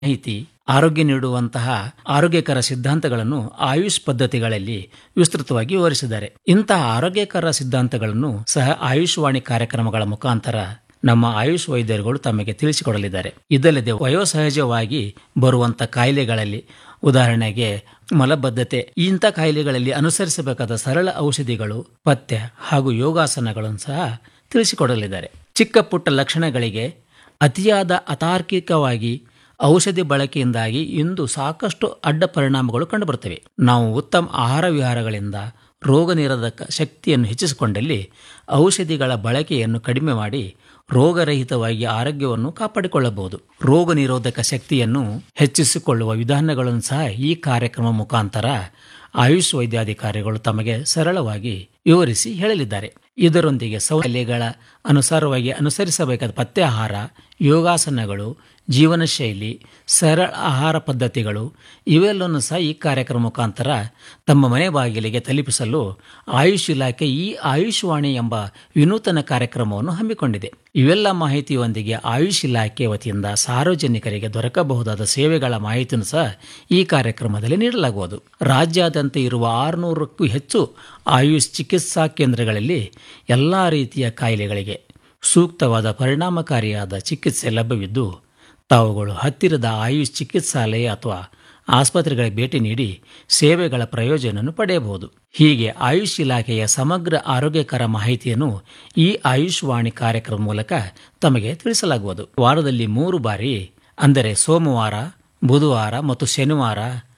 ಮಾಹಿತಿ ಆರೋಗ್ಯ ನೀಡುವಂತಹ ಆರೋಗ್ಯಕರ ಸಿದ್ಧಾಂತಗಳನ್ನು ಆಯುಷ್ ಪದ್ಧತಿಗಳಲ್ಲಿ ವಿಸ್ತೃತವಾಗಿ ವಿವರಿಸಿದ್ದಾರೆ ಇಂತಹ ಆರೋಗ್ಯಕರ ಸಿದ್ಧಾಂತಗಳನ್ನು ಸಹ ಆಯುಷ್ ವಾಣಿ ಕಾರ್ಯಕ್ರಮಗಳ ಮುಖಾಂತರ ನಮ್ಮ ಆಯುಷ್ ವೈದ್ಯರುಗಳು ತಮಗೆ ತಿಳಿಸಿಕೊಡಲಿದ್ದಾರೆ ಇದಲ್ಲದೆ ವಯೋಸಹಜವಾಗಿ ಬರುವಂತ ಕಾಯಿಲೆಗಳಲ್ಲಿ ಉದಾಹರಣೆಗೆ ಮಲಬದ್ಧತೆ ಇಂಥ ಕಾಯಿಲೆಗಳಲ್ಲಿ ಅನುಸರಿಸಬೇಕಾದ ಸರಳ ಔಷಧಿಗಳು ಪಥ್ಯ ಹಾಗೂ ಯೋಗಾಸನಗಳನ್ನು ಸಹ ತಿಳಿಸಿಕೊಡಲಿದ್ದಾರೆ ಚಿಕ್ಕ ಪುಟ್ಟ ಲಕ್ಷಣಗಳಿಗೆ ಅತಿಯಾದ ಅತಾರ್ಕಿಕವಾಗಿ ಔಷಧಿ ಬಳಕೆಯಿಂದಾಗಿ ಇಂದು ಸಾಕಷ್ಟು ಅಡ್ಡ ಪರಿಣಾಮಗಳು ಕಂಡುಬರುತ್ತವೆ ನಾವು ಉತ್ತಮ ಆಹಾರ ವಿಹಾರಗಳಿಂದ ರೋಗ ನಿರೋಧಕ ಶಕ್ತಿಯನ್ನು ಹೆಚ್ಚಿಸಿಕೊಂಡಲ್ಲಿ ಔಷಧಿಗಳ ಬಳಕೆಯನ್ನು ಕಡಿಮೆ ಮಾಡಿ ರೋಗರಹಿತವಾಗಿ ಆರೋಗ್ಯವನ್ನು ಕಾಪಾಡಿಕೊಳ್ಳಬಹುದು ರೋಗ ನಿರೋಧಕ ಶಕ್ತಿಯನ್ನು ಹೆಚ್ಚಿಸಿಕೊಳ್ಳುವ ವಿಧಾನಗಳನ್ನು ಸಹ ಈ ಕಾರ್ಯಕ್ರಮ ಮುಖಾಂತರ ಆಯುಷ್ ವೈದ್ಯಾಧಿಕಾರಿಗಳು ತಮಗೆ ಸರಳವಾಗಿ ವಿವರಿಸಿ ಹೇಳಲಿದ್ದಾರೆ ಇದರೊಂದಿಗೆ ಸೌಲಭ್ಯಗಳ ಅನುಸಾರವಾಗಿ ಅನುಸರಿಸಬೇಕಾದ ಪಥ್ಯ ಆಹಾರ ಯೋಗಾಸನಗಳು ಜೀವನ ಶೈಲಿ ಸರಳ ಆಹಾರ ಪದ್ಧತಿಗಳು ಇವೆಲ್ಲವನ್ನು ಸಹ ಈ ಕಾರ್ಯಕ್ರಮ ಮುಖಾಂತರ ತಮ್ಮ ಮನೆ ಬಾಗಿಲಿಗೆ ತಲುಪಿಸಲು ಆಯುಷ್ ಇಲಾಖೆ ಈ ಆಯುಷ್ ವಾಣಿ ಎಂಬ ವಿನೂತನ ಕಾರ್ಯಕ್ರಮವನ್ನು ಹಮ್ಮಿಕೊಂಡಿದೆ ಇವೆಲ್ಲ ಮಾಹಿತಿಯೊಂದಿಗೆ ಆಯುಷ್ ಇಲಾಖೆ ವತಿಯಿಂದ ಸಾರ್ವಜನಿಕರಿಗೆ ದೊರಕಬಹುದಾದ ಸೇವೆಗಳ ಮಾಹಿತಿಯನ್ನು ಸಹ ಈ ಕಾರ್ಯಕ್ರಮದಲ್ಲಿ ನೀಡಲಾಗುವುದು ರಾಜ್ಯಾದ್ಯಂತ ಇರುವ ಆರುನೂರಕ್ಕೂ ಹೆಚ್ಚು ಆಯುಷ್ ಚಿಕಿತ್ಸಾ ಕೇಂದ್ರಗಳಲ್ಲಿ ಎಲ್ಲ ರೀತಿಯ ಕಾಯಿಲೆಗಳಿಗೆ ಸೂಕ್ತವಾದ ಪರಿಣಾಮಕಾರಿಯಾದ ಚಿಕಿತ್ಸೆ ಲಭ್ಯವಿದ್ದು ತಾವುಗಳು ಹತ್ತಿರದ ಆಯುಷ್ ಚಿಕಿತ್ಸಾಲಯ ಅಥವಾ ಆಸ್ಪತ್ರೆಗಳಿಗೆ ಭೇಟಿ ನೀಡಿ ಸೇವೆಗಳ ಪ್ರಯೋಜನವನ್ನು ಪಡೆಯಬಹುದು ಹೀಗೆ ಆಯುಷ್ ಇಲಾಖೆಯ ಸಮಗ್ರ ಆರೋಗ್ಯಕರ ಮಾಹಿತಿಯನ್ನು ಈ ಆಯುಷ್ ವಾಣಿ ಕಾರ್ಯಕ್ರಮ ಮೂಲಕ ತಮಗೆ ತಿಳಿಸಲಾಗುವುದು ವಾರದಲ್ಲಿ ಮೂರು ಬಾರಿ ಅಂದರೆ ಸೋಮವಾರ ಬುಧವಾರ ಮತ್ತು ಶನಿವಾರ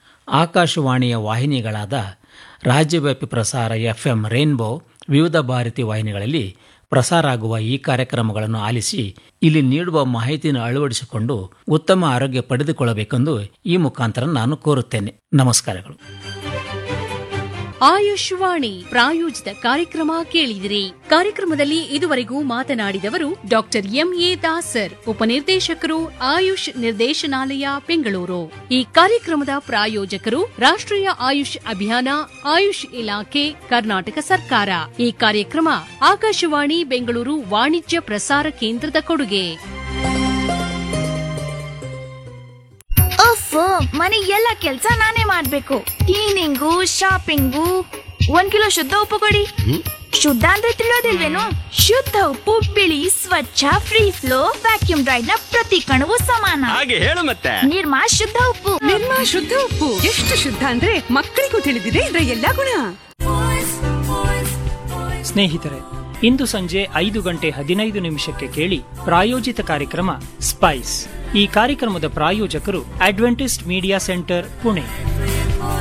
ಆಕಾಶವಾಣಿಯ ವಾಹಿನಿಗಳಾದ ರಾಜ್ಯವ್ಯಾಪಿ ಪ್ರಸಾರ ಎಫ್ಎಂ ರೇನ್ಬೋ ವಿವಿಧ ಭಾರತಿ ವಾಹಿನಿಗಳಲ್ಲಿ ಪ್ರಸಾರ ಆಗುವ ಈ ಕಾರ್ಯಕ್ರಮಗಳನ್ನು ಆಲಿಸಿ ಇಲ್ಲಿ ನೀಡುವ ಮಾಹಿತಿಯನ್ನು ಅಳವಡಿಸಿಕೊಂಡು ಉತ್ತಮ ಆರೋಗ್ಯ ಪಡೆದುಕೊಳ್ಳಬೇಕೆಂದು ಈ ಮುಖಾಂತರ ನಾನು ಕೋರುತ್ತೇನೆ ನಮಸ್ಕಾರಗಳು ಆಯುಷ್ವಾಣಿ ಪ್ರಾಯೋಜಿತ ಕಾರ್ಯಕ್ರಮ ಕೇಳಿದಿರಿ ಕಾರ್ಯಕ್ರಮದಲ್ಲಿ ಇದುವರೆಗೂ ಮಾತನಾಡಿದವರು ಡಾಕ್ಟರ್ ಎಂಎ ದಾಸರ್ ಉಪನಿರ್ದೇಶಕರು ಆಯುಷ್ ನಿರ್ದೇಶನಾಲಯ ಬೆಂಗಳೂರು ಈ ಕಾರ್ಯಕ್ರಮದ ಪ್ರಾಯೋಜಕರು ರಾಷ್ಟ್ರೀಯ ಆಯುಷ್ ಅಭಿಯಾನ ಆಯುಷ್ ಇಲಾಖೆ ಕರ್ನಾಟಕ ಸರ್ಕಾರ ಈ ಕಾರ್ಯಕ್ರಮ ಆಕಾಶವಾಣಿ ಬೆಂಗಳೂರು ವಾಣಿಜ್ಯ ಪ್ರಸಾರ ಕೇಂದ್ರದ ಕೊಡುಗೆ ಅಫ್ ಮನೆ ಎಲ್ಲ ಕೆಲ್ಸ ನಾನೇ ಮಾಡ್ಬೇಕು ಕ್ಲೀನಿಂಗು ಶಾಪಿಂಗು ಒಂದ್ ಕಿಲೋ ಶುದ್ಧ ಉಪ್ಪು ಕೊಡಿ ಶುದ್ಧ ಅಂದ್ರೆ ತಿಳಿಯೋದಿಲ್ವೇನು ಶುದ್ಧ ಉಪ್ಪು ಬಿಳಿ ಸ್ವಚ್ಛ ಫ್ರೀ ಫ್ಲೋ ವ್ಯಾಕ್ಯೂಮ್ ಡ್ರೈಡ್ ನ ಪ್ರತಿ ಕಣವು ಸಮಾನ ಹಾಗೆ ಹೇಳು ಮತ್ತೆ ನಿರ್ಮಾ ಶುದ್ಧ ಉಪ್ಪು ನಿರ್ಮಾ ಶುದ್ಧ ಉಪ್ಪು ಎಷ್ಟು ಶುದ್ಧ ಅಂದ್ರೆ ಮಕ್ಕಳಿಗೂ ತಿಳಿದಿದೆ ಇದರ ಎಲ್ಲಾ ಗುಣ ಸ್ನೇಹಿತರೆ ಇಂದು ಸಂಜೆ ಐದು ಗಂಟೆ ಹದಿನೈದು ನಿಮಿಷಕ್ಕೆ ಕೇಳಿ ಪ್ರಾಯೋಜಿತ ಕಾರ್ಯಕ್ರಮ ಸ್ಪೈಸ್ ಈ ಕಾರ್ಯಕ್ರಮದ ಪ್ರಾಯೋಜಕರು ಅಡ್ವೆಂಟಿಸ್ಟ್ ಮೀಡಿಯಾ ಸೆಂಟರ್ ಪುಣೆ